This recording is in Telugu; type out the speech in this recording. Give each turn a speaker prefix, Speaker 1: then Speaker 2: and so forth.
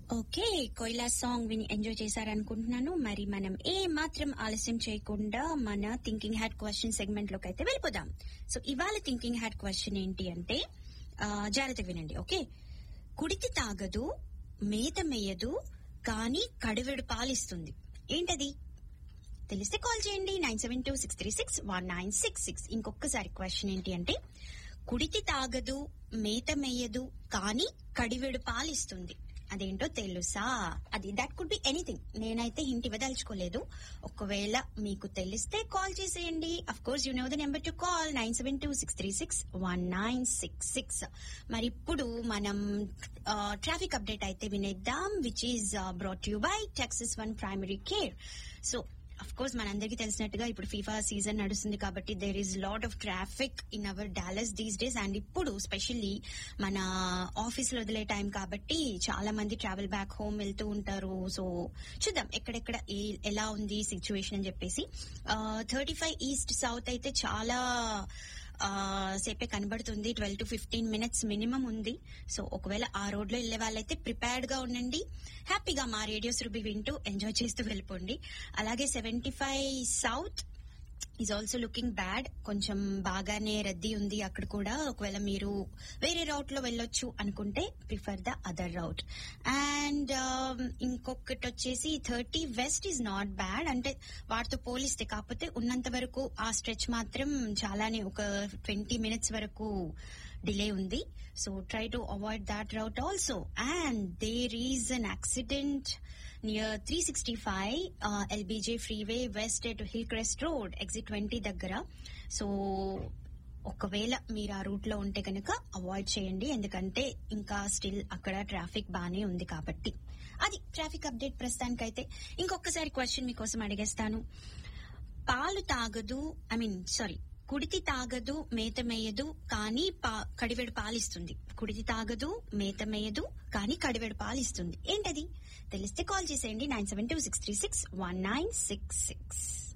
Speaker 1: ఓకే కోయిలా సాంగ్ విని ఎంజాయ్ చేశారనుకుంటున్నాను మరి మనం ఏ మాత్రం ఆలస్యం చేయకుండా మన థింకింగ్ హ్యాడ్ క్వశ్చన్ సెగ్మెంట్ లోకి అయితే వెళ్ళిపోదాం సో ఇవాళ థింకింగ్ హ్యాడ్ క్వశ్చన్ ఏంటి అంటే ఆ, జాగ్రత్తగా వినండి ఓకే కుడితి తాగదు మేత మేయదు కానీ కడివెడు పాలిస్తుంది ఏంటది తెలిస్తే కాల్ చేయండి nine seven two six three six one nine six six ఇంకొకసారి క్వశ్చన్ ఏంటి అంటే కుడితి తాగదు మేత మేయదు కానీ కడివెడు పాలిస్తుంది అదేంటో తెలుసా అది దట్ కుడ్ బి ఎనీథింగ్ నేనైతే హింట్ ఇవ్వదలుచుకోలేదు ఒకవేళ మీకు తెలిస్తే కాల్ చేసేయండి of course you know the number to call nine seven two six three six one nine six six మరి ఇప్పుడు మనం ట్రాఫిక్ అప్డేట్ అయితే వినేద్దాం which is brought you by Texas one primary care so of course మనందరికీ తెలిసినట్టుగా ఇప్పుడు ఫీఫా సీజన్ నడుస్తుంది కాబట్టి there is lot of traffic in our Dallas these days and ఇప్పుడు స్పెషల్లీ మన ఆఫీస్ లో వదిలే టైం కాబట్టి చాలా మంది ట్రావెల్ బ్యాక్ హోమ్ వెళ్తూ ఉంటారు సో చూద్దాం ఎక్కడెక్కడ ఏ- ఎలా ఉంది సిచ్యువేషన్ అని చెప్పేసి థర్టీ ఫైవ్ ఈస్ట్ సౌత్ అయితే చాలా ఆ, సేపే కనబడుతుంది twelve to fifteen minutes minimum ఉంది సో ఒకవేళ ఆ రోడ్ లో వెళ్లే వాళ్ళైతే ప్రిపేర్డ్ గా ఉండండి హ్యాపీగా మా రేడియో సురభి వింటూ ఎంజాయ్ చేస్తూ వెళ్ళిపోండి అలాగే seventy five south is also looking bad కొంచెం బాగానే రద్దీ ఉంది అక్కడ కూడా ఒకవేళ మీరు వేరే రౌట్ లో వెళ్ళొచ్చు అనుకుంటే prefer the other route and ఇంకొకటి వచ్చేసి thirty west is not bad అంటే వాటితో పోలిస్తే కాకపోతే ఉన్నంత వరకు ఆ స్ట్రెచ్ మాత్రం చాలానే ఒక ట్వంటీ మినిట్స్ వరకు డిలే ఉంది so try to avoid that route also and there is an accident near three sixty five LBJ freeway west at Hillcrest road exit twenty దగ్గర సో ఒకవేళ మీరు ఆ రూట్ లో ఉంటే కనుక అవాయిడ్ చేయండి ఎందుకంటే ఇంకా స్టిల్ అక్కడ ట్రాఫిక్ బానే ఉంది కాబట్టి అది ట్రాఫిక్ అప్డేట్ ప్రస్తుతానికైతే ఇంకొకసారి క్వశ్చన్ మీకోసం అడిగేస్తాను పాలు తాగదు ఐ మీన్ సారీ కుడితి తాగదు మేత మేయదు కానీ పా- కడివెడు పాలిస్తుంది కుడితి తాగదు మేత మేయదు కానీ కడివెడు పాలిస్తుంది ఏంటది తెలిస్తే కాల్ చేసేయండి nine seven two six three six one nine six six